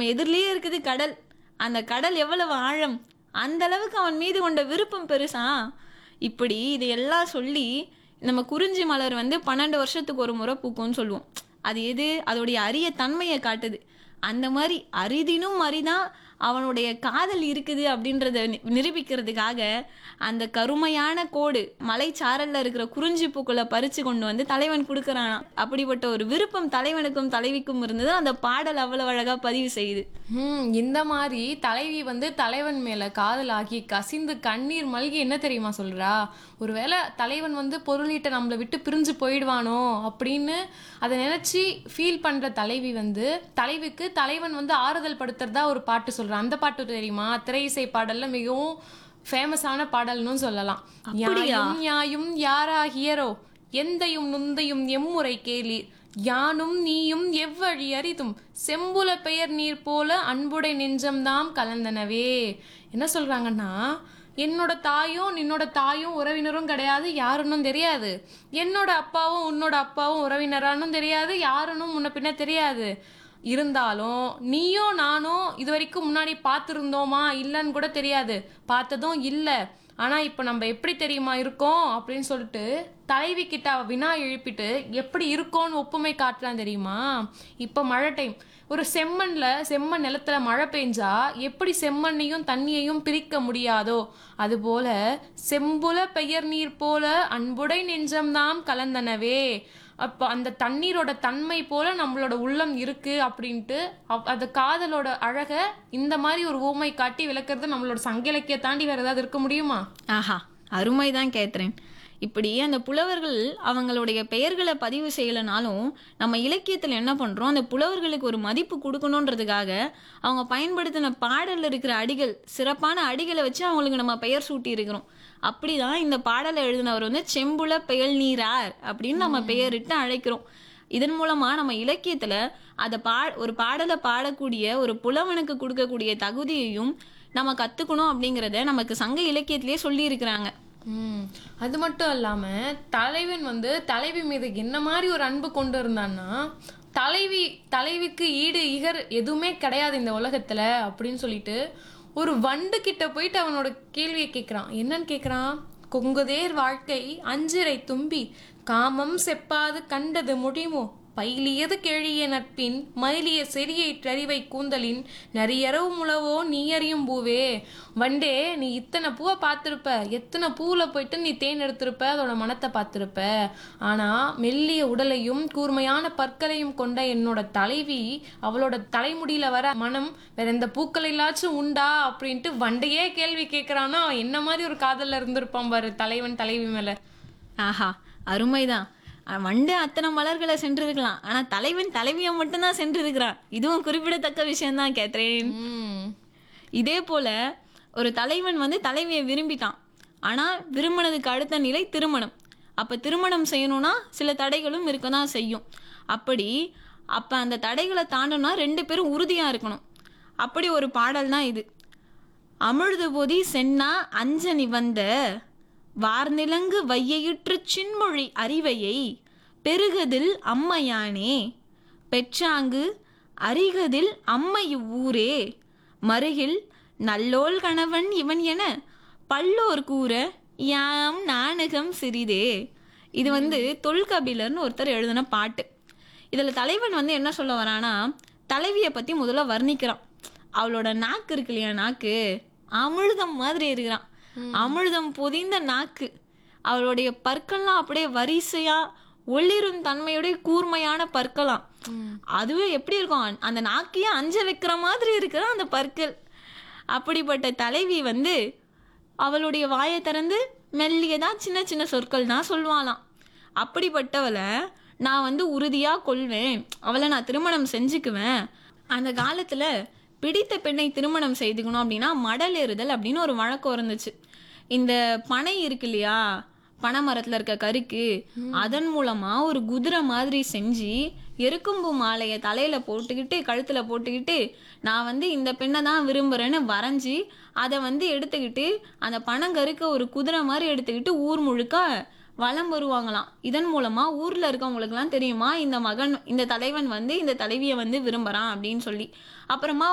நம்ம எதிரிலேயே இருக்குது கடல் அந்த கடல் எவ்வளவு ஆழம் அந்த அளவுக்கு அவன் மீது கொண்ட விருப்பம் பெருசா இப்படி இதையெல்லாம் சொல்லி நம்ம குறிஞ்சி மலர் வந்து பன்னெண்டு வருஷத்துக்கு ஒரு முறை பூக்கும்னு சொல்லுவோம் அது எது அதோடைய அரிய தன்மையை காட்டுது அந்த மாதிரி அரிதினும் அரிதான் அவனுடைய காதல் இருக்குது அப்படின்றத நி- நிரூபிக்கிறதுக்காக அந்த கருமையான கோடு மலைச்சாரல்ல இருக்கிற குறிஞ்சி பூக்களை பறிச்சு கொண்டு வந்து தலைவன் கொடுக்கறானா அப்படிப்பட்ட ஒரு விருப்பம் தலைவனுக்கும் தலைவிக்கும் இருந்தது அந்த பாடல் அவ்வளவு அழகா பதிவு செய்யுது ம் இந்த மாதிரி தலைவி வந்து தலைவன் மேல காதலாகி கசிந்து கண்ணீர் மல்கி என்ன தெரியுமா சொல்றா ஒருவேளை தலைவன் வந்து பொருளீட்ட நம்மளை விட்டு பிரிஞ்சு போயிடுவானோ அப்படின்னு அதை நினைச்சு ஃபீல் பண்ற தலைவி வந்து தலைவிக்கு தலைவன் வந்து ஆறுதல் படுத்துறதா ஒரு பாட்டு சொல்றான் அந்த பாட்டு தெரியுமா திரை இசை பாடல்ல மிகவும் ஃபேமஸான பாடல்னு சொல்லலாம் யாயும் யாயும் யாராகியரோ எந்தையும் நுந்தையும் எம்முறை கேளீர் யானும் நீயும் எவ்வழி அரிதும் செம்புல பெயர் நீர் போல அன்புடை நெஞ்சம்தாம் கலந்தனவே என்ன சொல்றாங்கன்னா என்னோட தாயும் நின்னோட தாயும் உறவினரும் கிடையாது யாருன்னும் தெரியாது என்னோட அப்பாவும் உன்னோட அப்பாவும் உறவினரானும் தெரியாது யாருன்னும் முன்ன பின்ன தெரியாது இருந்தாலும் நீயும் நானும் இது வரைக்கும் முன்னாடி பார்த்துருந்தோமா இல்லைன்னு கூட தெரியாது பார்த்ததும் இல்லை ஆனா இப்போ நம்ம எப்படி தெரியுமா இருக்கோம் அப்படின்னு சொல்லிட்டு தலைவி கிட்ட அவ வினா எழுப்பிட்டு எப்படி இருக்கோன்னு ஒப்புமை காட்டலாம் தெரியுமா இப்போ மழை டைம் ஒரு செம்மண்ல செம்மண் நிலத்துல மழை பெஞ்சா எப்படி செம்மண்ணையும் தண்ணியையும் பிரிக்க முடியாதோ அதுபோல செம்புல பெயர் நீர் போல அன்புடை நெஞ்சம்தாம் கலந்தனவே அப்போ அந்த தண்ணீரோட தன்மை போல நம்மளோட உள்ளம் இருக்கு அப்படின்ட்டு அவ்- அந்த காதலோட அழக இந்த மாதிரி ஒரு ஊமை காட்டி விளக்குறது நம்மளோட சங்க இலக்கிய தாண்டி வேற ஏதாவது இருக்க முடியுமா ஆஹா அருமைதான் கேட்குறேன் இப்படி அந்த புலவர்கள் அவங்களுடைய பெயர்களை பதிவு செய்யலைனாலும் நம்ம இலக்கியத்தில் என்ன பண்ணுறோம் அந்த புலவர்களுக்கு ஒரு மதிப்பு கொடுக்கணுன்றதுக்காக அவங்க பயன்படுத்தின பாடலில் இருக்கிற அடிகள் சிறப்பான அடிகளை வச்சு அவங்களுக்கு நம்ம பெயர் சூட்டி இருக்கிறோம் அப்படிதான் இந்த பாடலை எழுதினவர் வந்து செம்புல பெயல் நீரார் அப்படின்னு நம்ம பெயரிட்டு அழைக்கிறோம் இதன் மூலமா நம்ம இலக்கியத்துல அதை பா ஒரு பாடலை பாடக்கூடிய ஒரு புலவனுக்கு கொடுக்கக்கூடிய தகுதியையும் நம்ம கத்துக்கணும் அப்படிங்கிறத நமக்கு சங்க இலக்கியத்திலேயே சொல்லி இருக்கிறாங்க ம் அது மட்டும் இல்லாம தலைவன் வந்து தலைவி மீது என்ன மாதிரி ஒரு அன்பு கொண்டு இருந்தான்னா தலைவி தலைவிக்கு ஈடு இகர் எதுவுமே கிடையாது இந்த உலகத்துல அப்படின்னு சொல்லிட்டு ஒரு வண்டு கிட்ட போயிட்டு அவனோட கேள்வியை கேட்குறான் என்னன்னு கேட்குறான் கொங்குதேர் வாழ்க்கை அஞ்சிரை தும்பி காமம் செப்பாது கண்டது முடியுமோ பைலியது கெழிய நட்பின் மயிலிய செறியை ட்ரறிவை கூந்தலின் நரியரவு முழவோ நீ அறியும் பூவே வண்டே நீ இத்தனை பூவை பார்த்துருப்ப எத்தனை பூவில் போயிட்டு நீ தேன் எடுத்திருப்ப அதோட மனத்தை பார்த்துருப்ப ஆனா மெல்லிய உடலையும் கூர்மையான பற்களையும் கொண்ட என்னோட தலைவி அவளோட தலைமுடியில வர மனம் வேற எந்த பூக்களிலாச்சும் உண்டா அப்படின்ட்டு வண்டையே கேள்வி கேட்கறானா என்ன மாதிரி ஒரு காதல்ல இருந்திருப்பான் பாரு தலைவன் தலைவி மேல ஆஹா அருமைதான் அஹ் வண்டு அத்தனை மலர்களை சென்றிருக்கலாம் ஆனா தலைவன் தலைவியை மட்டும்தான் சென்றிருக்கிறான் இதுவும் குறிப்பிடத்தக்க விஷயம்தான் கேத்ரேன் ம் இதே போல ஒரு தலைவன் வந்து தலைவியை விரும்பிட்டான் ஆனா விரும்பினதுக்கு அடுத்த நிலை திருமணம் அப்ப திருமணம் செய்யணும்னா சில தடைகளும் இருக்க தான் செய்யும் அப்படி அப்ப அந்த தடைகளை தாண்டணும்னா ரெண்டு பேரும் உறுதியா இருக்கணும் அப்படி ஒரு பாடல் தான் இது அமிழ்து பொதி சென்னா அஞ்ச நிவந்த வார்நிலங்கு வையையுற்றுச் சின்மொழி அறிவையை பெருகதில் அம்மையானே பெற்றாங்கு அரிகதில் அம்மை ஊரே மருகில் நல்லோள் கணவன் இவன் என பல்லோர் கூற யாம் நாணகம் சிறிதே இது வந்து தொல்கபிலர்னு ஒருத்தர் எழுதின பாட்டு இதில் தலைவன் வந்து என்ன சொல்ல வரானா தலைவியை பற்றி முதல்ல வர்ணிக்கிறான் அவளோட நாக்கு இருக்கு இல்லையா நாக்கு அமிழ்தம் மாதிரி இருக்கிறான் அமிழ்தம் பொதிந்த நாக்கு அவளுடைய பற்கள்லாம் அப்படியே வரிசையா ஒளிரும் தன்மையுடைய கூர்மையான பற்களாம் அதுவே எப்படி இருக்கும் அந்த நாக்கையே அஞ்ச வைக்கிற மாதிரி இருக்கிற அந்த பற்கள் அப்படிப்பட்ட தலைவி வந்து அவளுடைய வாயை திறந்து மெல்லியதா சின்ன சின்ன சொற்கள் தான் சொல்லுவாளாம் அப்படிப்பட்டவளை நான் வந்து உறுதியா கொள்வேன் அவளை நான் திருமணம் செஞ்சுக்குவேன் அந்த காலத்துல பிடித்த பெண்ணை திருமணம் செய்துக்கணும் அப்படின்னா மடல் ஏறுதல் அப்படின்னு ஒரு வழக்கம் இருந்துச்சு இந்த பனை இருக்கு இல்லையா பனை மரத்துல இருக்க கருக்கு அதன் மூலமா ஒரு குதிரை மாதிரி செஞ்சு எருக்கும்பூ மாலையை தலையில போட்டுக்கிட்டு கழுத்துல போட்டுக்கிட்டு நான் வந்து இந்த பெண்ணை தான் விரும்புறேன்னு வரைஞ்சி அதை வந்து எடுத்துக்கிட்டு அந்த பனங்கருக்க ஒரு குதிரை மாதிரி எடுத்துக்கிட்டு ஊர் முழுக்க வலம் வருவாங்களாம் இதன் மூலமா ஊர்ல இருக்கவங்களுக்குலாம் தெரியுமா இந்த மகன் இந்த தலைவன் வந்து இந்த தலைவியை வந்து விரும்புறான் அப்படின்னு சொல்லி அப்புறமா